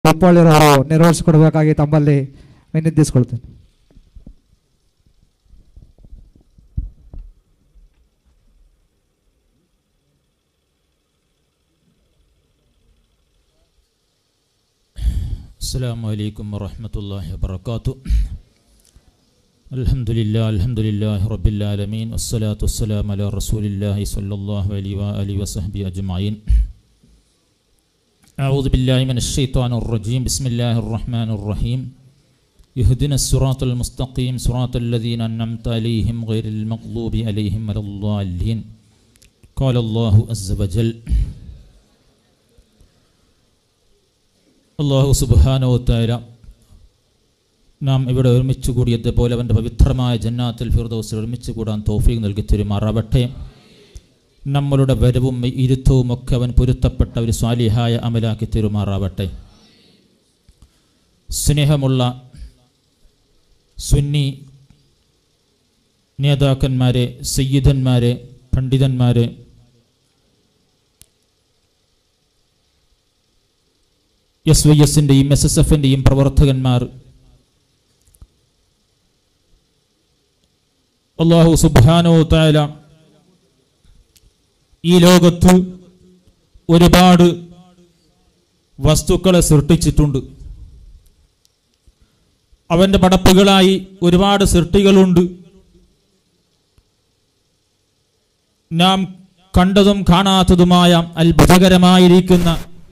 ಒಪ್ಪಳ್ಳಿರೋರು ನೆರವೇರಿಸಿಕೊಡ್ಬೇಕಾಗಿ ತಮ್ಮಲ್ಲಿ ವಿನಂತಿಸ್ಕೊಳ್ತೇನೆ السلام عليكم ورحمة الله وبركاته الحمد لله الحمد لله رب العالمين والصلاة والسلام على رسول الله صلى الله عليه وآله وصحبه أجمعين أعوذ بالله من الشيطان الرجيم بسم الله الرحمن الرحيم يهدنا الصراط المستقيم صراط الذين أنعمت عليهم غير المغضوب عليهم ولا الضالين قال الله عز وجل അള്ളാഹു സുബാനോത്തായ നാം ഇവിടെ ഒരുമിച്ച് കൂടിയതുപോലെ അവൻ്റെ പവിത്രമായ ജന്നാത്തിൽ ഫിർദൗസിൽ ഒരുമിച്ച് കൂടാൻ തോഫീക്ക് നൽകി തരുമാറാവട്ടെ നമ്മളുടെ വരവും ഇരുത്തവും ഒക്കെ അവൻ പൊരുത്തപ്പെട്ട ഒരു സ്വാലിഹായ അമലാക്കി തരുമാറാവട്ടെ സ്നേഹമുള്ള സുന്നി നേതാക്കന്മാരെ സയ്യിദന്മാരെ പണ്ഡിതന്മാരെ എസ് വൈ എസിൻ്റെയും എസ് എസ് എഫിൻ്റെയും പ്രവർത്തകന്മാർ അള്ളാഹു സുബാനോ താല ഈ ലോകത്ത് ഒരുപാട് വസ്തുക്കളെ സൃഷ്ടിച്ചിട്ടുണ്ട് അവൻ്റെ പടപ്പുകളായി ഒരുപാട് സൃഷ്ടികളുണ്ട് നാം കണ്ടതും കാണാത്തതുമായ അത്ഭുതകരമായിരിക്കുന്ന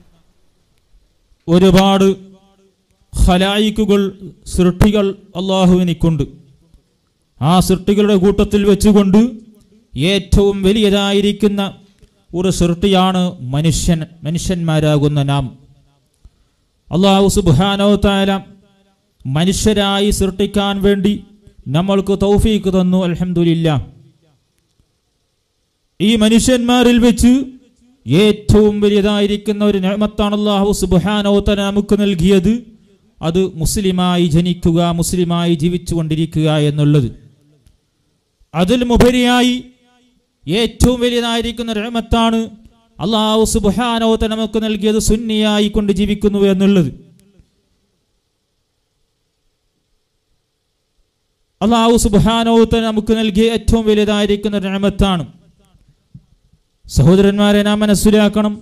ഒരുപാട് ഹലായിക്കുകൾ സൃഷ്ടികൾ അള്ളാഹുവിനിക്കുണ്ട് ആ സൃഷ്ടികളുടെ കൂട്ടത്തിൽ വെച്ചുകൊണ്ട് ഏറ്റവും വലിയതായിരിക്കുന്ന ഒരു സൃഷ്ടിയാണ് മനുഷ്യൻ മനുഷ്യന്മാരാകുന്ന നാം അള്ളാഹു സുബാനോ താല മനുഷ്യരായി സൃഷ്ടിക്കാൻ വേണ്ടി നമ്മൾക്ക് തൗഫീക്ക് തന്നു അലഹമില്ല ഈ മനുഷ്യന്മാരിൽ വെച്ച് ഏറ്റവും വലിയതായിരിക്കുന്ന ഒരു നിയമത്താണ് അള്ളാഹു സുബാനോത്തന നമുക്ക് നൽകിയത് അത് മുസ്ലിമായി ജനിക്കുക മുസ്ലിമായി ജീവിച്ചു കൊണ്ടിരിക്കുക എന്നുള്ളത് അതിലുമുപരിയായി ഏറ്റവും വലിയതായിരിക്കുന്ന രഹമത്താണ് അള്ളാഹു സുബാനോത്ത നമുക്ക് നൽകിയത് സുന്നിയായി കൊണ്ട് ജീവിക്കുന്നു എന്നുള്ളത് അള്ളാഹു സുബാനോത്ത നമുക്ക് നൽകിയ ഏറ്റവും വലിയതായിരിക്കുന്ന രഹമത്താണ് സഹോദരന്മാരെ നാം മനസ്സിലാക്കണം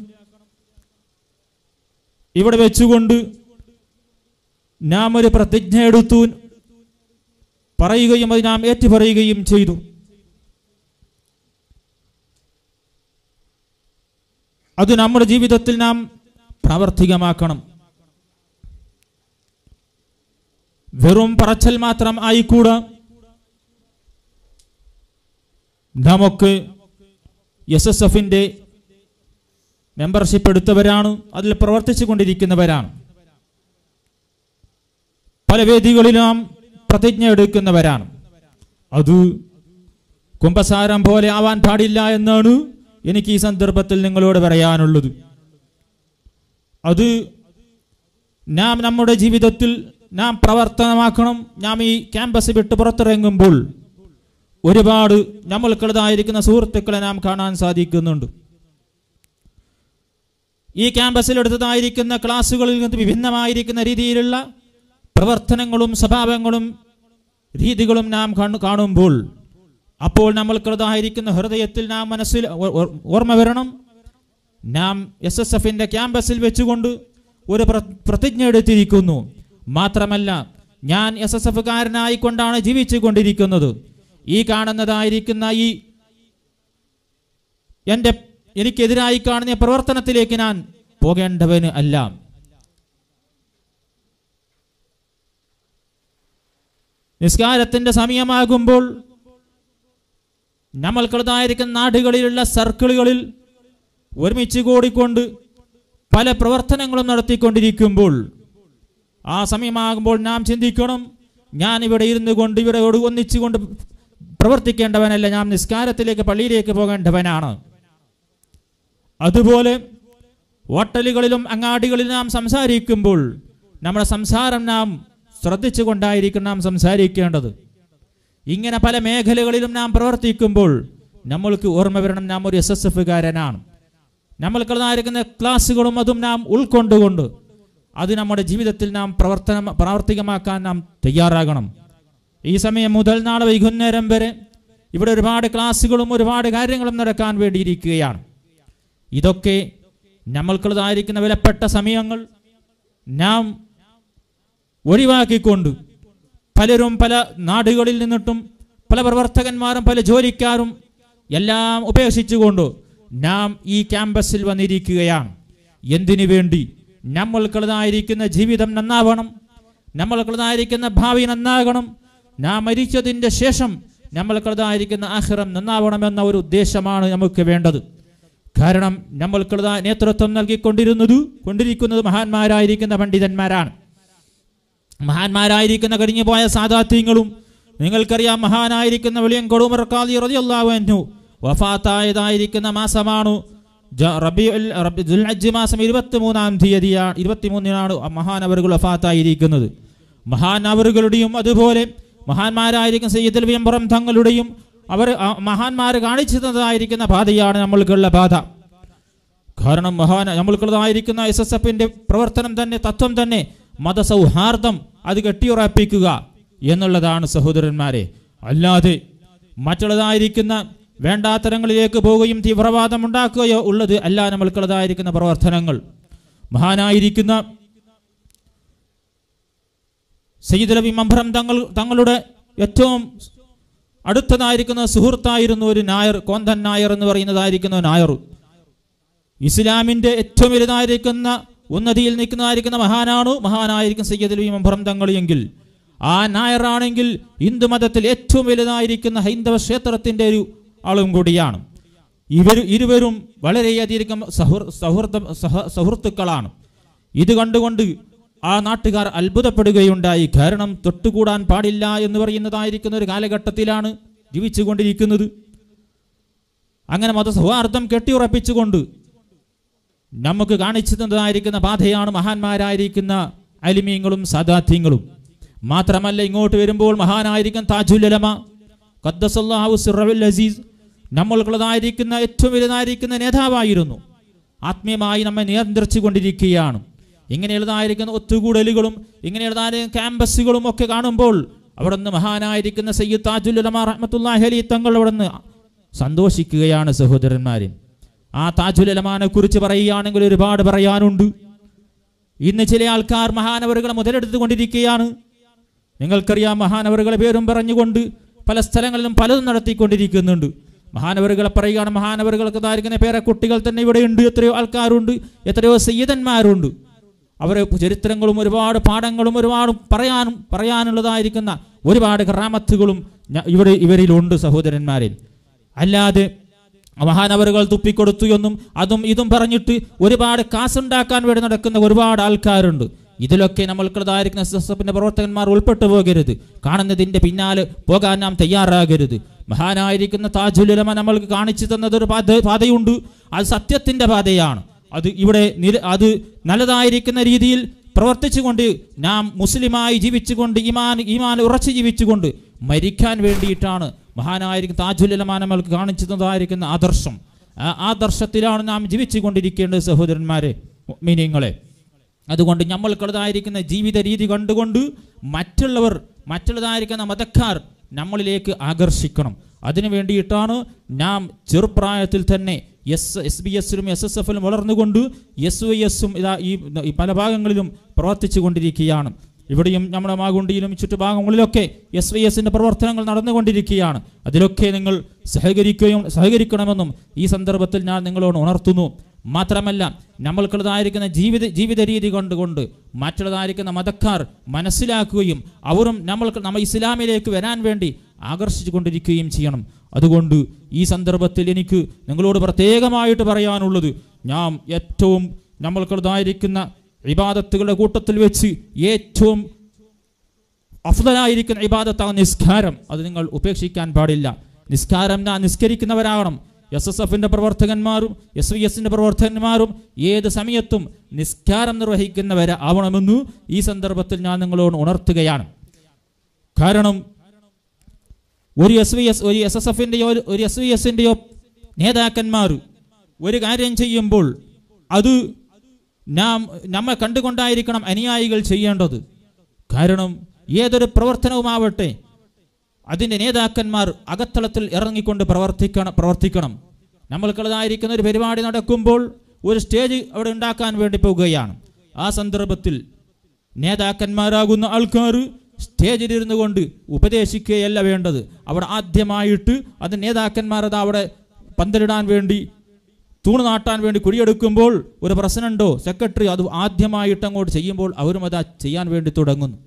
ഇവിടെ വെച്ചുകൊണ്ട് നാം ഒരു പ്രതിജ്ഞ എടുത്തു പറയുകയും അത് നാം ഏറ്റുപറയുകയും ചെയ്തു അത് നമ്മുടെ ജീവിതത്തിൽ നാം പ്രാവർത്തികമാക്കണം വെറും പറച്ചൽ മാത്രം ആയിക്കൂടാ നമുക്ക് എസ് എസ് എഫിൻ്റെ മെമ്പർഷിപ്പ് എടുത്തവരാണ് അതിൽ പ്രവർത്തിച്ചു കൊണ്ടിരിക്കുന്നവരാണ് പല വേദികളിലും നാം പ്രതിജ്ഞ എടുക്കുന്നവരാണ് അത് കുംഭസാരം പോലെ ആവാൻ പാടില്ല എന്നാണ് എനിക്ക് ഈ സന്ദർഭത്തിൽ നിങ്ങളോട് പറയാനുള്ളത് അത് നാം നമ്മുടെ ജീവിതത്തിൽ നാം പ്രവർത്തനമാക്കണം നാം ഈ ക്യാമ്പസ് വിട്ട് പുറത്തിറങ്ങുമ്പോൾ ഒരുപാട് നമ്മൾക്കുള്ളതായിരിക്കുന്ന സുഹൃത്തുക്കളെ നാം കാണാൻ സാധിക്കുന്നുണ്ട് ഈ ക്യാമ്പസിൽ എടുത്തതായിരിക്കുന്ന ക്ലാസ്സുകളിൽ നിന്ന് വിഭിന്നമായിരിക്കുന്ന രീതിയിലുള്ള പ്രവർത്തനങ്ങളും സ്വഭാവങ്ങളും രീതികളും നാം കാണുമ്പോൾ അപ്പോൾ നമ്മൾക്കുള്ളതായിരിക്കുന്ന ഹൃദയത്തിൽ നാം മനസ്സിൽ ഓർമ്മ വരണം നാം എസ് എസ് എഫിൻ്റെ ക്യാമ്പസിൽ വെച്ചുകൊണ്ട് ഒരു പ്രതിജ്ഞ എടുത്തിരിക്കുന്നു മാത്രമല്ല ഞാൻ എസ് എസ് എഫുകാരനായിക്കൊണ്ടാണ് ജീവിച്ചു കൊണ്ടിരിക്കുന്നത് ഈ കാണുന്നതായിരിക്കുന്ന ഈ എൻ്റെ എനിക്കെതിരായി കാണുന്ന പ്രവർത്തനത്തിലേക്ക് ഞാൻ പോകേണ്ടവന് അല്ല നിസ്കാരത്തിൻ്റെ സമയമാകുമ്പോൾ നമ്മൾക്കുള്ളതായിരിക്കുന്ന നാടുകളിലുള്ള സർക്കിളുകളിൽ ഒരുമിച്ച് കൂടിക്കൊണ്ട് പല പ്രവർത്തനങ്ങളും നടത്തിക്കൊണ്ടിരിക്കുമ്പോൾ ആ സമയമാകുമ്പോൾ നാം ചിന്തിക്കണം ഞാൻ ഇവിടെ ഇരുന്നു കൊണ്ട് ഇവിടെ ഒന്നിച്ചുകൊണ്ട് പ്രവർത്തിക്കേണ്ടവനല്ല ഞാൻ നിസ്കാരത്തിലേക്ക് പള്ളിയിലേക്ക് പോകേണ്ടവനാണ് അതുപോലെ ഹോട്ടലുകളിലും അങ്ങാടികളിലും നാം സംസാരിക്കുമ്പോൾ നമ്മുടെ സംസാരം നാം ശ്രദ്ധിച്ചുകൊണ്ടായിരിക്കും നാം സംസാരിക്കേണ്ടത് ഇങ്ങനെ പല മേഖലകളിലും നാം പ്രവർത്തിക്കുമ്പോൾ നമ്മൾക്ക് ഓർമ്മ വരണം നാം ഒരു എസ് എസ് എഫുകാരനാണ് നമ്മൾക്കുള്ളതായിരിക്കുന്ന ക്ലാസ്സുകളും അതും നാം ഉൾക്കൊണ്ടുകൊണ്ട് അത് നമ്മുടെ ജീവിതത്തിൽ നാം പ്രവർത്തന പ്രാവർത്തികമാക്കാൻ നാം തയ്യാറാകണം ഈ സമയം മുതൽ നാളെ വൈകുന്നേരം വരെ ഇവിടെ ഒരുപാട് ക്ലാസ്സുകളും ഒരുപാട് കാര്യങ്ങളും നടക്കാൻ വേണ്ടിയിരിക്കുകയാണ് ഇതൊക്കെ നമ്മൾക്കുള്ളതായിരിക്കുന്ന വിലപ്പെട്ട സമയങ്ങൾ നാം ഒഴിവാക്കിക്കൊണ്ട് പലരും പല നാടുകളിൽ നിന്നിട്ടും പല പ്രവർത്തകന്മാരും പല ജോലിക്കാരും എല്ലാം ഉപേക്ഷിച്ചുകൊണ്ട് നാം ഈ ക്യാമ്പസിൽ വന്നിരിക്കുകയാണ് എന്തിനു വേണ്ടി നമ്മൾക്കുള്ളതായിരിക്കുന്ന ജീവിതം നന്നാവണം നമ്മൾക്കുള്ളതായിരിക്കുന്ന ഭാവി നന്നാകണം നാം മരിച്ചതിൻ്റെ ശേഷം നമ്മൾക്കുള്ളതായിരിക്കുന്ന ആഹ്റം നന്നാവണമെന്ന ഒരു ഉദ്ദേശമാണ് നമുക്ക് വേണ്ടത് കാരണം നമ്മൾക്കുള്ള നേതൃത്വം നൽകിക്കൊണ്ടിരുന്നത് കൊണ്ടിരിക്കുന്നത് മഹാന്മാരായിരിക്കുന്ന പണ്ഡിതന്മാരാണ് മഹാന്മാരായിരിക്കുന്ന കഴിഞ്ഞുപോയ സാദാത്യങ്ങളും നിങ്ങൾക്കറിയാം മഹാനായിരിക്കുന്ന വെളിയം കൊടുമർ ഖാദി റളിയല്ലാഹു അൻഹു വഫാത്തായതായിരിക്കുന്ന മാസമാണ് ജ- റബീഉൽ റബി- ദുൽഹജ്ജ് മാസം ഇരുപത്തിമൂന്നാം തീയതിയാണ് ഇരുപത്തിമൂന്നിനാണ് മഹാനവറുകൾ വഫാത്തായിരിക്കുന്നത് മഹാനവറുകളുടെയും അതുപോലെ മഹാന്മാരായിരിക്കും സയ്യിദുൽ വിയമ്പുറം തങ്ങളുടെയും അവർ ആ മഹാന്മാർ കാണിച്ചു തന്നതായിരിക്കുന്ന പാതയാണ് നമ്മൾക്കുള്ള പാത കാരണം മഹാൻ നമ്മൾക്കുള്ളതായിരിക്കുന്ന എസ് എസ് എഫിന്റെ പ്രവർത്തനം തന്നെ തത്വം തന്നെ മതസൗഹാർദ്ദം അത് കെട്ടിയുറപ്പിക്കുക എന്നുള്ളതാണ് സഹോദരന്മാരെ അല്ലാതെ മറ്റുള്ളതായിരിക്കുന്ന വേണ്ടാത്തരങ്ങളിലേക്ക് പോവുകയും തീവ്രവാദം ഉണ്ടാക്കുകയോ ഉള്ളത് അല്ല നമ്മൾക്കുള്ളതായിരിക്കുന്ന പ്രവർത്തനങ്ങൾ മഹാനായിരിക്കുന്ന സയ്യിദ് നബി മംഭരം തങ്ങൾ തങ്ങളുടെ ഏറ്റവും അടുത്തതായിരിക്കുന്ന സുഹൃത്തായിരുന്നു ഒരു നായർ കോന്തൻ നായർ എന്ന് പറയുന്നതായിരിക്കുന്ന നായർ ഇസ്ലാമിന്റെ ഏറ്റവും വലുതായിരിക്കുന്ന ഉന്നതിയിൽ നിൽക്കുന്നതായിരിക്കുന്ന മഹാനാണ് മഹാനായിരിക്കും സയ്യിദ് നബി മംഭരം തങ്ങൾ എങ്കിൽ ആ നായറാണെങ്കിൽ ഹിന്ദു മതത്തിൽ ഏറ്റവും വലുതായിരിക്കുന്ന ഹൈന്ദവ ക്ഷേത്രത്തിന്റെ ഒരു ആളും കൂടിയാണ് ഇവർ ഇരുവരും വളരെയധികം സൗഹൃ സൗഹൃദ സഹ സൗഹൃത്തുക്കളാണ് ഇത് കണ്ടുകൊണ്ട് ആ നാട്ടുകാർ അത്ഭുതപ്പെടുകയുണ്ടായി കാരണം തൊട്ടുകൂടാൻ പാടില്ല എന്ന് പറയുന്നതായിരിക്കുന്ന ഒരു കാലഘട്ടത്തിലാണ് ജീവിച്ചുകൊണ്ടിരിക്കുന്നത് അങ്ങനെ മതസൗഹാർദ്ദം കെട്ടിയുറപ്പിച്ചുകൊണ്ട് നമുക്ക് കാണിച്ചു തന്നതായിരിക്കുന്ന പാതയാണ് മഹാന്മാരായിരിക്കുന്ന അലിമീങ്ങളും സദാത്യങ്ങളും മാത്രമല്ല ഇങ്ങോട്ട് വരുമ്പോൾ മഹാനായിരിക്കും താജുലമ ഖദ്ദസല്ലാഹു സിറവുൽ അസീസ് നമ്മൾക്കുള്ളതായിരിക്കുന്ന ഏറ്റവും വലുതായിരിക്കുന്ന നേതാവായിരുന്നു ആത്മീയമായി നമ്മെ നിയന്ത്രിച്ചു കൊണ്ടിരിക്കുകയാണ് ഇങ്ങനെയുള്ളതായിരിക്കുന്ന ഒത്തുകൂടലുകളും ഇങ്ങനെയുള്ളതായിരിക്കുന്ന ക്യാമ്പസുകളും ഒക്കെ കാണുമ്പോൾ അവിടെ നിന്ന് മഹാനായിരിക്കുന്ന സയ്യിദ് താജുലമ റഹ്മത്തുല്ലാഹി അലി തങ്ങൾ അവിടെ നിന്ന് സന്തോഷിക്കുകയാണ് സഹോദരന്മാരെ ആ താജുലമാനെ കുറിച്ച് പറയുകയാണെങ്കിൽ ഒരുപാട് പറയാനുണ്ട് ഇന്ന് ചില ആൾക്കാർ മഹാനവറുകളെ മുതലെടുത്തുകൊണ്ടിരിക്കുകയാണ് നിങ്ങൾക്കറിയാം മഹാനവറുകളെ പേരും പറഞ്ഞുകൊണ്ട് പല സ്ഥലങ്ങളിലും പലതും നടത്തിക്കൊണ്ടിരിക്കുന്നുണ്ട് മഹാനവറുകളെ പറയുകയാണ് മഹാനവറുകൾക്ക് ഇതായിരിക്കുന്ന പേരെ കുട്ടികൾ തന്നെ ഇവിടെയുണ്ട് എത്രയോ ആൾക്കാരുണ്ട് എത്രയോ സയ്യിദന്മാരുണ്ട് അവരെ ചരിത്രങ്ങളും ഒരുപാട് പാഠങ്ങളും ഒരുപാട് പറയാനും പറയാനുള്ളതായിരിക്കുന്ന ഒരുപാട് ഗ്രാമത്തുകളും ഞ- ഇവിടെ ഇവരിലുണ്ട് സഹോദരന്മാരെ അല്ലാതെ മഹാനവറുകൾ തുപ്പിക്കൊടുത്തു എന്നും അതും ഇതും പറഞ്ഞിട്ട് ഒരുപാട് കാശുണ്ടാക്കാൻ വേണ്ടി നടക്കുന്ന ഒരുപാട് ആൾക്കാരുണ്ട് ഇതിലൊക്കെ നമ്മൾക്കുള്ളതായിരിക്കുന്ന എസ് എസ് എഫിന്റെ പ്രവർത്തകന്മാർ ഉൾപ്പെട്ടു പോകരുത് കാണുന്നതിന്റെ പിന്നാലെ പോകാൻ നാം തയ്യാറാകരുത് മഹാനായിരിക്കുന്ന താജുലമ നമ്മൾക്ക് കാണിച്ചു തന്നത് ഒരു പാത പാതയുണ്ട് അത് സത്യത്തിന്റെ പാതയാണ് അത് ഇവിടെ നിര അത് നല്ലതായിരിക്കുന്ന രീതിയിൽ പ്രവർത്തിച്ചുകൊണ്ട് നാം മുസ്ലിമായി ജീവിച്ചുകൊണ്ട് ഈമാൻ ഈമാൻ ഉറച്ചു ജീവിച്ചുകൊണ്ട് മരിക്കാൻ വേണ്ടിയിട്ടാണ് മഹാനായിരിക്കും താജുലമ നമ്മൾക്ക് കാണിച്ചു തന്നതായിരിക്കുന്ന ആദർശം ആ ആദർശത്തിലാണ് നാം ജീവിച്ചു കൊണ്ടിരിക്കേണ്ടത് സഹോദരന്മാരെ മീനിങ്ങളെ അതുകൊണ്ട് നമ്മൾക്കുള്ളതായിരിക്കുന്ന ജീവിത രീതി കണ്ടുകൊണ്ട് മറ്റുള്ളവർ മറ്റുള്ളതായിരിക്കുന്ന മതക്കാർ നമ്മളിലേക്ക് ആകർഷിക്കണം അതിനു വേണ്ടിയിട്ടാണ് നാം ചെറുപ്രായത്തിൽ തന്നെ എസ് എസ് ബി എസിലും എസ് എസ് എഫിലും വളർന്നുകൊണ്ട് എസ് വൈ എസും ഇതാ ഈ ഈ പല ഭാഗങ്ങളിലും പ്രവർത്തിച്ചു കൊണ്ടിരിക്കുകയാണ് ഇവിടെയും നമ്മുടെ മാഗുണ്ടിയിലും ചുറ്റുഭാഗങ്ങളിലൊക്കെ എസ് വൈ എസിന്റെ പ്രവർത്തനങ്ങൾ നടന്നുകൊണ്ടിരിക്കുകയാണ് അതിലൊക്കെ നിങ്ങൾ സഹകരിക്കുകയും സഹകരിക്കണമെന്നും ഈ സന്ദർഭത്തിൽ ഞാൻ നിങ്ങളോട് ഉണർത്തുന്നു മാത്രമല്ല നമ്മൾക്കുള്ളതായിരിക്കുന്ന ജീവിത ജീവിത രീതി കൊണ്ടുകൊണ്ട് മറ്റുള്ളതായിരിക്കുന്ന മതക്കാർ മനസ്സിലാക്കുകയും അവരും നമ്മൾക്ക് നമ്മ ഇസ്ലാമിലേക്ക് വരാൻ വേണ്ടി ആകർഷിച്ചു കൊണ്ടിരിക്കുകയും ചെയ്യണം അതുകൊണ്ട് ഈ സന്ദർഭത്തിൽ എനിക്ക് നിങ്ങളോട് പ്രത്യേകമായിട്ട് പറയാനുള്ളത് ഞാൻ ഏറ്റവും നമ്മൾക്കുള്ളതായിരിക്കുന്ന ഇബാദത്തുകളുടെ കൂട്ടത്തിൽ വെച്ച് ഏറ്റവും അഫ്ദലായിരിക്കുന്ന ഇബാദത്താണ് നിസ്കാരം അത് നിങ്ങൾ ഉപേക്ഷിക്കാൻ പാടില്ല നിസ്കാരം ഞാൻ നിസ്കരിക്കുന്നവരാകണം എസ് എസ് എഫിന്റെ പ്രവർത്തകന്മാരും എസ് വി എസിന്റെ പ്രവർത്തകന്മാരും ഏത് സമയത്തും നിസ്കാരം നിർവഹിക്കുന്നവരെ ആവണമെന്നു ഈ സന്ദർഭത്തിൽ ഞാൻ നിങ്ങളോട് ഉണർത്തുകയാണ് കാരണം ഒരു എസ് വി എസ് ഒരു എസ് എസ് എഫിൻ്റെയോ ഒരു എസ് വി എസിൻ്റെയോ നേതാക്കന്മാർ ഒരു കാര്യം ചെയ്യുമ്പോൾ അത് നാം നമ്മെ കണ്ടുകൊണ്ടായിരിക്കണം അനുയായികൾ ചെയ്യേണ്ടത് കാരണം ഏതൊരു പ്രവർത്തനവുമാവട്ടെ അതിൻ്റെ നേതാക്കന്മാർ അകത്തളത്തിൽ ഇറങ്ങിക്കൊണ്ട് പ്രവർത്തിക്കണം പ്രവർത്തിക്കണം നമ്മൾക്കുള്ളതായിരിക്കുന്ന ഒരു പരിപാടി നടക്കുമ്പോൾ ഒരു സ്റ്റേജ് അവിടെ ഉണ്ടാക്കാൻ വേണ്ടി പോകുകയാണ് ആ സന്ദർഭത്തിൽ നേതാക്കന്മാരാകുന്ന ആൾക്കാർ സ്റ്റേജിലിരുന്നു കൊണ്ട് ഉപദേശിക്കുകയല്ല വേണ്ടത് അവിടെ ആദ്യമായിട്ട് അത് നേതാക്കന്മാർ അത് അവിടെ പന്തലിടാൻ വേണ്ടി തൂണ് നാട്ടാൻ വേണ്ടി കുഴിയെടുക്കുമ്പോൾ ഒരു പ്രശ്നമുണ്ടോ സെക്രട്ടറി അത് ആദ്യമായിട്ട് അങ്ങോട്ട് ചെയ്യുമ്പോൾ അവരും അത് ചെയ്യാൻ വേണ്ടി തുടങ്ങുന്നു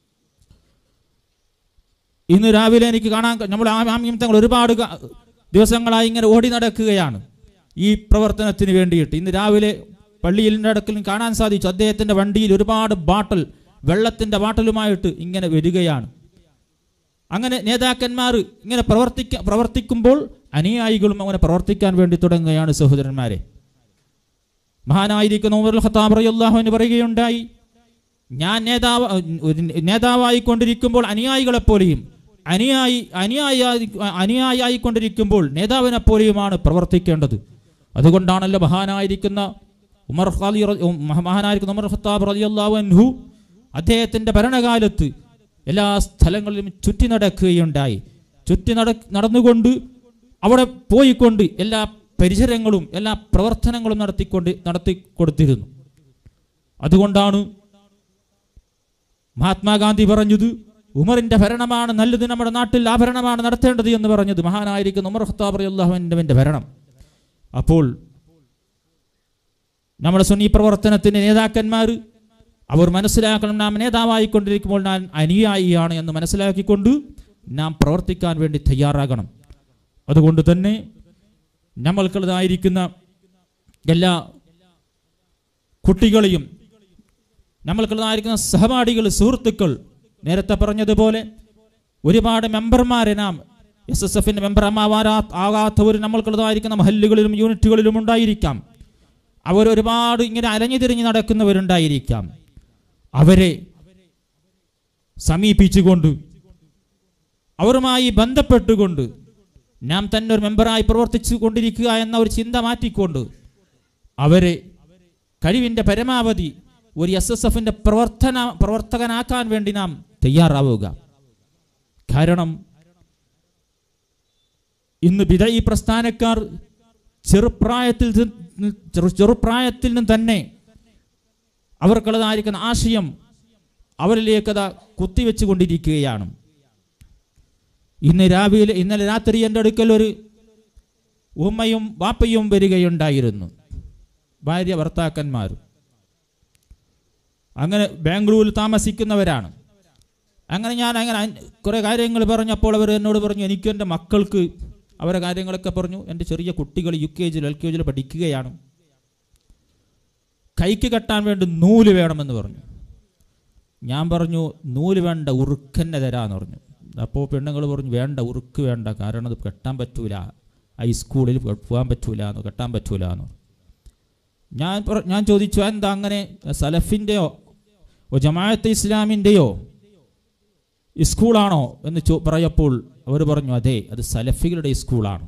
ഇന്ന് രാവിലെ എനിക്ക് കാണാൻ ക- നമ്മൾ ആമ്യം തങ്ങൾ ഒരുപാട് ക- ദിവസങ്ങളായി ഇങ്ങനെ ഓടി നടക്കുകയാണ് ഈ പ്രവർത്തനത്തിന് വേണ്ടിയിട്ട് ഇന്ന് രാവിലെ പള്ളിയിലിൻ്റെ അടുക്കലും കാണാൻ സാധിച്ചു അദ്ദേഹത്തിൻ്റെ വണ്ടിയിൽ ഒരുപാട് ബാട്ടൽ വെള്ളത്തിൻ്റെ ബാട്ടലുമായിട്ട് ഇങ്ങനെ വരികയാണ് അങ്ങനെ നേതാക്കന്മാർ ഇങ്ങനെ പ്രവർത്തിക്ക പ്രവർത്തിക്കുമ്പോൾ അനുയായികളും അങ്ങനെ പ്രവർത്തിക്കാൻ വേണ്ടി തുടങ്ങുകയാണ് സഹോദരന്മാരെ മഹാനായിരിക്കുന്ന ഉമർ ഖത്താബ് റളിയല്ലാഹു പറയുകയുണ്ടായി ഞാൻ നേതാവ് ഒരു നേതാവായിക്കൊണ്ടിരിക്കുമ്പോൾ അനുയായികളെപ്പോലെയും അനുയായി അനുയായി അനുയായിക്കൊണ്ടിരിക്കുമ്പോൾ നേതാവിനെ പോലെയുമാണ് പ്രവർത്തിക്കേണ്ടത് അതുകൊണ്ടാണല്ലോ മഹാനായിരിക്കുന്ന ഉമർ ഖാലി റ- ഉം, മഹാനായിരിക്കുന്ന ഉമർ ഖത്താബ് റളിയല്ലാഹു അൻഹു അദ്ദേഹത്തിൻ്റെ ഭരണകാലത്ത് എല്ലാ സ്ഥലങ്ങളിലും ചുറ്റി നടക്കുകയുണ്ടായി ചുറ്റി നട നടന്നുകൊണ്ട് അവിടെ പോയിക്കൊണ്ട് എല്ലാ പരിസരങ്ങളും എല്ലാ പ്രവർത്തനങ്ങളും നടത്തിക്കൊണ്ട് നടത്തി കൊടുത്തിരുന്നു അതുകൊണ്ടാണ് മഹാത്മാഗാന്ധി പറഞ്ഞത് ഉമറിന്റെ ഭരണമാണ് നല്ലത് നമ്മുടെ നാട്ടിൽ ആ ഭരണമാണ് നടത്തേണ്ടത് എന്ന് പറഞ്ഞത് മഹാനായിരിക്കുന്ന ഉമർ ഖത്താബ് അള്ളാഹുവിൻ്റെ ഭരണം അപ്പോൾ നമ്മുടെ സുന്നി പ്രവർത്തനത്തിൻ്റെ നേതാക്കന്മാർ അവർ മനസ്സിലാക്കണം നാം നേതാവായിക്കൊണ്ടിരിക്കുമ്പോൾ ഞാൻ അനുയായിയാണ് എന്ന് മനസ്സിലാക്കിക്കൊണ്ട് നാം പ്രവർത്തിക്കാൻ വേണ്ടി തയ്യാറാകണം അതുകൊണ്ട് തന്നെ നമ്മൾക്കുള്ളതായിരിക്കുന്ന എല്ലാ കുട്ടികളെയും നമ്മൾക്കുള്ളതായിരിക്കുന്ന സഹപാഠികൾ സുഹൃത്തുക്കൾ നേരത്തെ പറഞ്ഞതുപോലെ ഒരുപാട് മെമ്പർമാരെ നാം എസ് എസ് എഫിൻ്റെ മെമ്പർ ആകാത്തവർ നമ്മൾക്കുള്ളതായിരിക്കുന്ന മഹല്ലുകളിലും യൂണിറ്റുകളിലും ഉണ്ടായിരിക്കാം അവർ ഒരുപാട് ഇങ്ങനെ അലഞ്ഞു തിരിഞ്ഞ് നടക്കുന്നവരുണ്ടായിരിക്കാം അവരെ സമീപിച്ചുകൊണ്ട് അവരുമായി ബന്ധപ്പെട്ടുകൊണ്ട് നാം തന്നെ ഒരു മെമ്പറായി പ്രവർത്തിച്ചു കൊണ്ടിരിക്കുക എന്ന ഒരു ചിന്ത മാറ്റിക്കൊണ്ട് അവരെ കഴിവിൻ്റെ പരമാവധി ഒരു എസ് എസ് എഫിൻ്റെ പ്രവർത്തന പ്രവർത്തകനാക്കാൻ വേണ്ടി നാം തയ്യാറാവുക കാരണം ഇന്ന് ബിദഈ പ്രസ്ഥാനക്കാർ ചെറുപ്രായത്തിൽ നി- ചെറു ചെറുപ്രായത്തിൽ നിന്ന് തന്നെ അവർക്കുള്ളതായിരിക്കുന്ന ആശയം അവരിലേക്കത് കുത്തിവെച്ചു കൊണ്ടിരിക്കുകയാണ് ഇന്ന് രാവിലെ ഇന്നലെ രാത്രി എൻ്റെ അടുക്കൽ ഒരു ഉമ്മയും വാപ്പയും വരികയുണ്ടായിരുന്നു ഭാര്യ ഭർത്താക്കന്മാരും അങ്ങനെ ബാംഗ്ലൂരിൽ താമസിക്കുന്നവരാണ് അങ്ങനെ ഞാൻ അങ്ങനെ അൻ- കുറേ കാര്യങ്ങൾ പറഞ്ഞപ്പോൾ അവർ എന്നോട് പറഞ്ഞു എനിക്ക് എൻ്റെ മക്കൾക്ക് അവരെ കാര്യങ്ങളൊക്കെ പറഞ്ഞു എൻ്റെ ചെറിയ കുട്ടികൾ യു കെ ജിയിൽ എൽ കെ ജിയിൽ പഠിക്കുകയാണ് കൈക്ക് കെട്ടാൻ വേണ്ടി നൂല് വേണമെന്ന് പറഞ്ഞു ഞാൻ പറഞ്ഞു നൂല് വേണ്ട ഉറുക്കന്നെ തരാന്ന് പറഞ്ഞു അപ്പോൾ പെണ്ണുങ്ങൾ പറഞ്ഞു വേണ്ട ഉറുക്ക് വേണ്ട കാരണം അത് കെട്ടാൻ പറ്റൂല ഹൈസ്കൂളിൽ പോകാൻ പറ്റൂല എന്ന് കെട്ടാൻ പറ്റൂല എന്ന് പറഞ്ഞു. ഞാൻ പറ- ഞാൻ ചോദിച്ചു എന്താ അങ്ങനെ സലഫിൻ്റെയോ ജമാഅത്തെ ഇസ്ലാമിൻ്റെയോ സ്കൂളാണോ എന്ന് ചോ പറയപ്പോൾ അവർ പറഞ്ഞു അതെ അത് സലഫികളുടെ സ്കൂളാണ്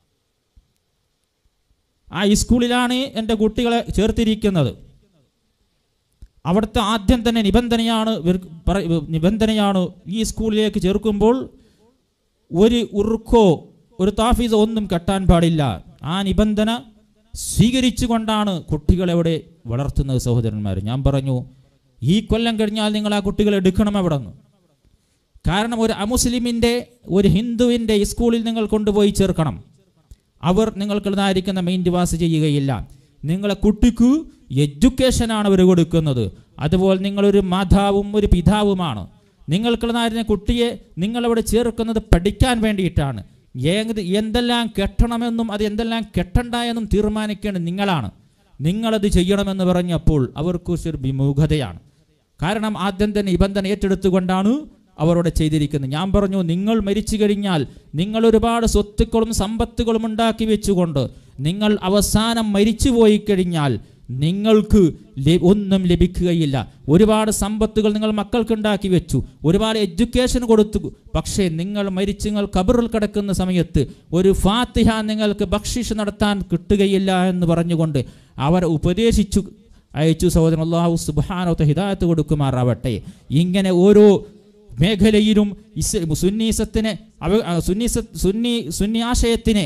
ആ സ്കൂളിലാണ് എൻ്റെ കുട്ടികളെ ചേർത്തിരിക്കുന്നത് അവിടുത്തെ ആദ്യം തന്നെ നിബന്ധനയാണ് ഇവർ പറ- നിബന്ധനയാണ് ഈ സ്കൂളിലേക്ക് ചേർക്കുമ്പോൾ ഒരു ഉറുക്കോ ഒരു താഫീസോ ഒന്നും കെട്ടാൻ പാടില്ല ആ നിബന്ധന സ്വീകരിച്ചുകൊണ്ടാണ് കുട്ടികളെ അവിടെ വളർത്തുന്നത് സഹോദരന്മാർ ഞാൻ പറഞ്ഞു ഈ കൊല്ലം കഴിഞ്ഞാൽ നിങ്ങൾ ആ കുട്ടികളെ എടുക്കണം അവിടെ നിന്ന് കാരണം ഒരു അമുസ്ലിമിൻ്റെ ഒരു ഹിന്ദുവിൻ്റെ സ്കൂളിൽ നിങ്ങൾ കൊണ്ടുപോയി ചേർക്കണം അവർ നിങ്ങൾക്കുള്ളതായിരിക്കുന്ന മെയിൻറ്റ് പാസ് ചെയ്യുകയില്ല നിങ്ങളെ കുട്ടിക്ക് എഡ്യൂക്കേഷനാണ് അവർ കൊടുക്കുന്നത് അതുപോലെ നിങ്ങളൊരു മാതാവും ഒരു പിതാവുമാണ് നിങ്ങൾക്കുള്ളതായിരുന്ന കുട്ടിയെ നിങ്ങളവിടെ ചേർക്കുന്നത് പഠിക്കാൻ വേണ്ടിയിട്ടാണ് ഏത് എന്തെല്ലാം കെട്ടണമെന്നും അത് എന്തെല്ലാം കെട്ടണ്ട എന്നും തീരുമാനിക്കേണ്ടത് നിങ്ങളാണ് നിങ്ങളത് ചെയ്യണമെന്ന് പറഞ്ഞപ്പോൾ അവർക്ക് ഒരു വിമുഖതയാണ് കാരണം ആദ്യം തന്നെ നിബന്ധന ഏറ്റെടുത്തുകൊണ്ടാണ് അവരോട് ചെയ്തിരിക്കുന്നത് ഞാൻ പറഞ്ഞു നിങ്ങൾ മരിച്ചു കഴിഞ്ഞാൽ നിങ്ങൾ ഒരുപാട് സ്വത്തുക്കളും സമ്പത്തുകളും ഉണ്ടാക്കി വെച്ചുകൊണ്ട് നിങ്ങൾ അവസാനം മരിച്ചു പോയി കഴിഞ്ഞാൽ നിങ്ങൾക്ക് ല- ഒന്നും ലഭിക്കുകയില്ല ഒരുപാട് സമ്പത്തുകൾ നിങ്ങൾ മക്കൾക്ക് ഉണ്ടാക്കി വെച്ചു ഒരുപാട് എഡ്യൂക്കേഷൻ കൊടുത്തു പക്ഷേ നിങ്ങൾ മരിച്ച് നിങ്ങൾ കബറിൽ കിടക്കുന്ന സമയത്ത് ഒരു ഫാത്തിഹ നിങ്ങൾക്ക് ബക്ഷീഷ് നടത്താൻ കിട്ടുകയില്ല എന്ന് പറഞ്ഞുകൊണ്ട് അവർ ഉപദേശിച്ചു അയച്ചു സഹോദരൻ അള്ളാഹു സുബാനോത്ത ഹിദായത്ത് കൊടുക്കുമാറാവട്ടെ ഇങ്ങനെ ഓരോ മേഖലയിലും ഇസ് സുന്നീസത്തിനെ അവ ആ, സുന്നീസ സുന്നി സുന്നി ആശയത്തിനെ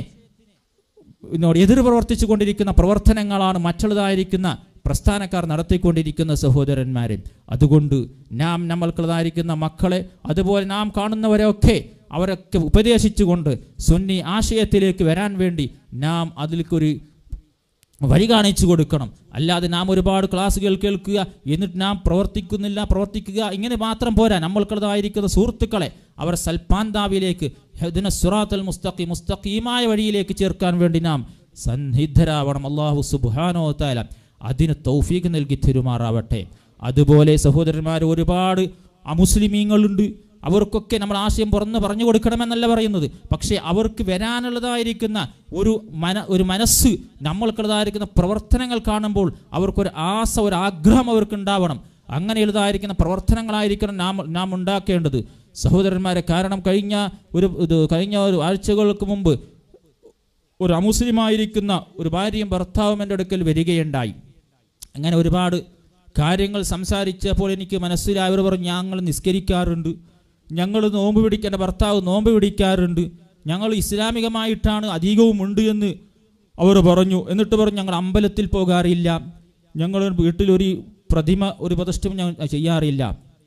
ഇതിനോട് എതിർ പ്രവർത്തിച്ചു കൊണ്ടിരിക്കുന്ന പ്രവർത്തനങ്ങളാണ് മറ്റുള്ളതായിരിക്കുന്ന പ്രസ്ഥാനക്കാർ നടത്തിക്കൊണ്ടിരിക്കുന്ന സഹോദരന്മാരെ അതുകൊണ്ട് നാം നമ്മൾക്കുള്ളതായിരിക്കുന്ന മക്കളെ അതുപോലെ നാം കാണുന്നവരെയൊക്കെ അവരൊക്കെ ഉപദേശിച്ചുകൊണ്ട് സുന്നി ആശയത്തിലേക്ക് വരാൻ വേണ്ടി നാം അതിലേക്കൊരു വഴി കാണിച്ചു കൊടുക്കണം അല്ലാതെ നാം ഒരുപാട് ക്ലാസ്സുകൾ കേൾക്കുക എന്നിട്ട് നാം പ്രവർത്തിക്കുന്നില്ല പ്രവർത്തിക്കുക ഇങ്ങനെ മാത്രം പോരാ നമ്മൾക്കുള്ളതായിരിക്കുന്ന സുഹൃത്തുക്കളെ അവർ സൽപാന്താവിലേക്ക് ഹെദിന സുറാത്തൽ മുസ്തഖി മുസ്തഖീമായ വഴിയിലേക്ക് ചേർക്കാൻ വേണ്ടി നാം സന്നിധരാവണം അള്ളാഹു സുബാനോ താല അതിന് തൗഫീഖ് നൽകി തെരുമാറാവട്ടെ അതുപോലെ സഹോദരന്മാർ ഒരുപാട് അമുസ്ലിമീങ്ങളുണ്ട് അവർക്കൊക്കെ നമ്മൾ ആശയം പുറന്ന് പറഞ്ഞു കൊടുക്കണമെന്നല്ല പറയുന്നത് പക്ഷേ അവർക്ക് വരാനുള്ളതായിരിക്കുന്ന ഒരു മന ഒരു മനസ്സ് നമ്മൾക്കുള്ളതായിരിക്കുന്ന പ്രവർത്തനങ്ങൾ കാണുമ്പോൾ അവർക്കൊരു ആസ ഒരു ആഗ്രഹം അവർക്ക് ഉണ്ടാവണം അങ്ങനെയുള്ളതായിരിക്കുന്ന പ്രവർത്തനങ്ങളായിരിക്കണം നാം നാം ഉണ്ടാക്കേണ്ടത് സഹോദരന്മാരെ കാരണം കഴിഞ്ഞ ഒരു ഇത് കഴിഞ്ഞ ഒരു ആഴ്ചകൾക്ക് മുമ്പ് ഒരു അമുസ്ലിമായിരിക്കുന്ന ഒരു ഭാര്യയും ഭർത്താവും എൻ്റെ അടുക്കൽ വരികയുണ്ടായി അങ്ങനെ ഒരുപാട് കാര്യങ്ങൾ സംസാരിച്ചപ്പോൾ എനിക്ക് മനസ്സിലായി അവർ പറഞ്ഞു ഞങ്ങൾ നിസ്കരിക്കാറുണ്ട് ഞങ്ങൾ നോമ്പ് പിടിക്കേണ്ട ഭർത്താവ് നോമ്പ് പിടിക്കാറുണ്ട് ഞങ്ങൾ ഇസ്ലാമികമായിട്ടാണ് അധികവും ഉണ്ട് എന്ന് അവർ പറഞ്ഞു എന്നിട്ട് പറഞ്ഞു ഞങ്ങൾ അമ്പലത്തിൽ പോകാറില്ല ഞങ്ങൾ വീട്ടിലൊരു പ്രതിമ ഒരു പ്രതിഷ്ഠയും ഞങ്ങൾ ചെയ്യാറില്ല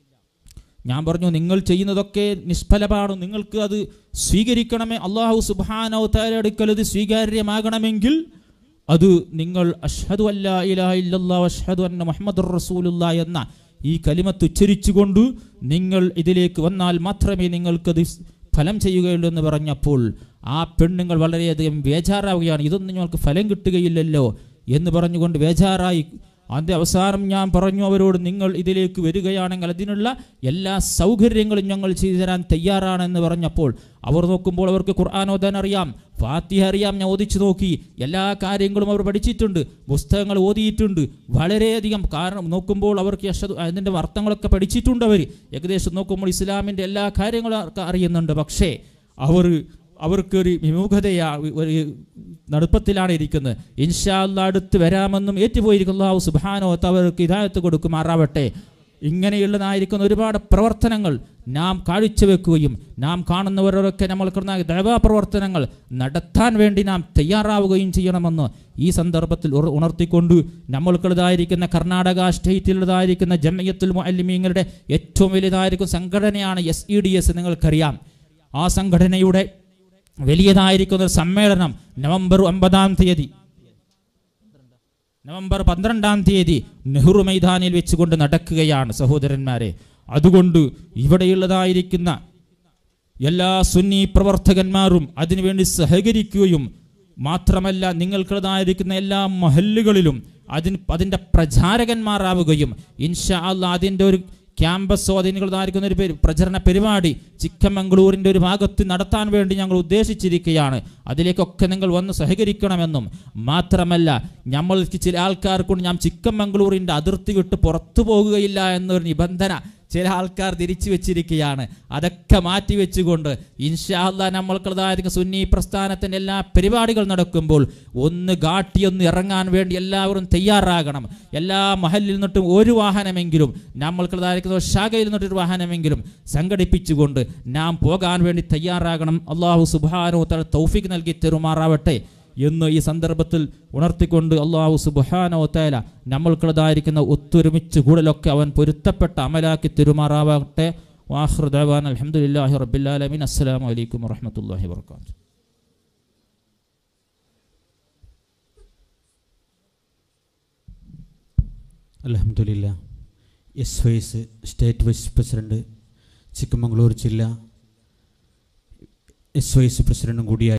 ഞാൻ പറഞ്ഞു നിങ്ങൾ ചെയ്യുന്നതൊക്കെ നിഷ്ഫലമാണ് നിങ്ങൾക്ക് അത് സ്വീകരിക്കണമേ അള്ളാഹു സുബാനോ അടുക്കൽ ഇത് സ്വീകാര്യമാകണമെങ്കിൽ അത് നിങ്ങൾ അഷ്ഹദു അല്ലാ ഇലാഹ ഇല്ലല്ലാ അഷ്ഹദു അന്ന മുഹമ്മദുർ റസൂലുള്ള എന്ന ഈ കലിമത്ത് ഉച്ചരിച്ചുകൊണ്ട് നിങ്ങൾ ഇതിലേക്ക് വന്നാൽ മാത്രമേ നിങ്ങൾക്കത് ഫലം ചെയ്യുകയുള്ളൂ എന്ന് പറഞ്ഞപ്പോൾ ആ പെണ്ണുങ്ങൾ വളരെയധികം ബേജാറാവുകയാണ് ഇതൊന്നും ഞങ്ങൾക്ക് ഫലം കിട്ടുകയില്ലല്ലോ എന്ന് പറഞ്ഞുകൊണ്ട് ബേജാറായി അതിൻ്റെ അവസാനം ഞാൻ പറഞ്ഞു അവരോട് നിങ്ങൾ ഇതിലേക്ക് വരികയാണെങ്കിൽ അതിനുള്ള എല്ലാ സൗകര്യങ്ങളും ഞങ്ങൾ ചെയ്തു തരാൻ തയ്യാറാണെന്ന് പറഞ്ഞപ്പോൾ അവർ നോക്കുമ്പോൾ അവർക്ക് ഖുർആൻ ഓതാൻ അറിയാം ഫാത്തിഹ അറിയാം ഞാൻ ഓദിച്ചു നോക്കി എല്ലാ കാര്യങ്ങളും അവർ പഠിച്ചിട്ടുണ്ട് പുസ്തകങ്ങൾ ഓതിയിട്ടുണ്ട് വളരെയധികം കാരണം നോക്കുമ്പോൾ അവർക്ക് യശദ് അതിൻ്റെ അർത്ഥങ്ങളൊക്കെ പഠിച്ചിട്ടുണ്ട് അവർ ഏകദേശം നോക്കുമ്പോൾ ഇസ്ലാമിൻ്റെ എല്ലാ കാര്യങ്ങളും അവർക്ക് അറിയുന്നുണ്ട് പക്ഷേ അവർ അവർക്കൊരു വിമുഖതയാ ഒരു നടുപ്പത്തിലാണ് ഇരിക്കുന്നത് ഇൻഷാ അല്ലാ അടുത്ത് വരാമെന്നും ഏറ്റുപോയിരിക്കുന്ന അള്ളാഹു സുബാനോ അവർക്ക് ഇതായത്ത് കൊടുക്കുമാറാവട്ടെ ഇങ്ങനെയുള്ളതായിരിക്കുന്ന ഒരുപാട് പ്രവർത്തനങ്ങൾ നാം കാഴ്ചവെക്കുകയും നാം കാണുന്നവരൊക്കെ നമ്മൾക്കുള്ള ദൈവാ പ്രവർത്തനങ്ങൾ നടത്താൻ വേണ്ടി നാം തയ്യാറാവുകയും ചെയ്യണമെന്ന് ഈ സന്ദർഭത്തിൽ ഉറ- ഉണർത്തിക്കൊണ്ട് നമ്മൾക്കുള്ളതായിരിക്കുന്ന കർണാടക സ്റ്റേറ്റിലുള്ളതായിരിക്കുന്ന ജമയത്തുൽ മുഅല്ലിമീങ്ങളുടെ ഏറ്റവും വലുതായിരിക്കും സംഘടനയാണ് എസ് ഇ ഡി എസ് നിങ്ങൾക്കറിയാം ആ സംഘടനയുടെ വലിയതായിരിക്കുന്ന ഒരു സമ്മേളനം നവംബർ ഒമ്പതാം തീയതി നവംബർ പന്ത്രണ്ടാം തീയതി നെഹ്റു മൈതാനിൽ വെച്ചുകൊണ്ട് നടക്കുകയാണ് സഹോദരന്മാരെ അതുകൊണ്ട് ഇവിടെയുള്ളതായിരിക്കുന്ന എല്ലാ സുന്നി പ്രവർത്തകന്മാരും അതിനുവേണ്ടി സഹകരിക്കുകയും മാത്രമല്ല നിങ്ങൾക്കുള്ളതായിരിക്കുന്ന എല്ലാ മഹല്ലുകളിലും അതിന് അതിൻ്റെ പ്രചാരകന്മാരാവുകയും ഇൻഷാ അല്ലാ അതിൻ്റെ ഒരു ക്യാമ്പസോ അതിനുള്ളതായിരിക്കുന്ന ഒരു പരി- പ്രചരണ പരിപാടി ചിക്കമംഗളൂരിൻ്റെ ഒരു ഭാഗത്ത് നടത്താൻ വേണ്ടി ഞങ്ങൾ ഉദ്ദേശിച്ചിരിക്കുകയാണ് അതിലേക്കൊക്കെ നിങ്ങൾ വന്ന് സഹകരിക്കണമെന്നും മാത്രമല്ല നമ്മൾക്ക് ചില ആൾക്കാർക്കൊണ്ട് ഞാൻ ചിക്കമംഗളൂരിൻ്റെ അതിർത്തി വിട്ട് പുറത്തു പോകുകയില്ല എന്നൊരു നിബന്ധന ചില ആൾക്കാർ തിരിച്ചു വെച്ചിരിക്കുകയാണ് അതൊക്കെ മാറ്റി വെച്ചുകൊണ്ട് ഇൻഷാല്ല നമ്മൾക്കുള്ളതായിരിക്കും സുന്നി പ്രസ്ഥാനത്തിൻ്റെ എല്ലാ പരിപാടികൾ നടക്കുമ്പോൾ ഒന്ന് ഗാട്ടി ഒന്ന് ഇറങ്ങാൻ വേണ്ടി എല്ലാവരും തയ്യാറാകണം എല്ലാ മഹലിൽ നിന്നിട്ടും ഒരു വാഹനമെങ്കിലും നമ്മൾക്കുള്ളതായിരിക്കുന്ന ഒരു ശാഖയിൽ നിന്നിട്ടൊരു വാഹനമെങ്കിലും സംഘടിപ്പിച്ചുകൊണ്ട് നാം പോകാൻ വേണ്ടി തയ്യാറാകണം അള്ളാഹു സുബാനോ തല തൗഫിക്ക് നൽകി തെരുമാറാവട്ടെ എന്ന് ഈ സന്ദർഭത്തിൽ ഉണർത്തിക്കൊണ്ട് അള്ളാഹു സുബാനോ തേല നമ്മൾക്കുള്ളതായിരിക്കുന്ന ഒത്തൊരുമിച്ച് കൂടലൊക്കെ അവൻ പൊരുത്തപ്പെട്ട അമലാക്കി തെരുമാറാവട്ടെ വാഹൃദാൻ അലഹമുല്ലാഹി റബ്ബില്ലാലമീൻ അസ്സലാമു അലൈക്കും വറഹമത്തല്ലാഹി വർക്കാത്തു അലഹമില്ല S vice state vice president Chikmagalur ജില്ല എസ് വൈസ് പ്രസിഡന്റും കൂടിയായി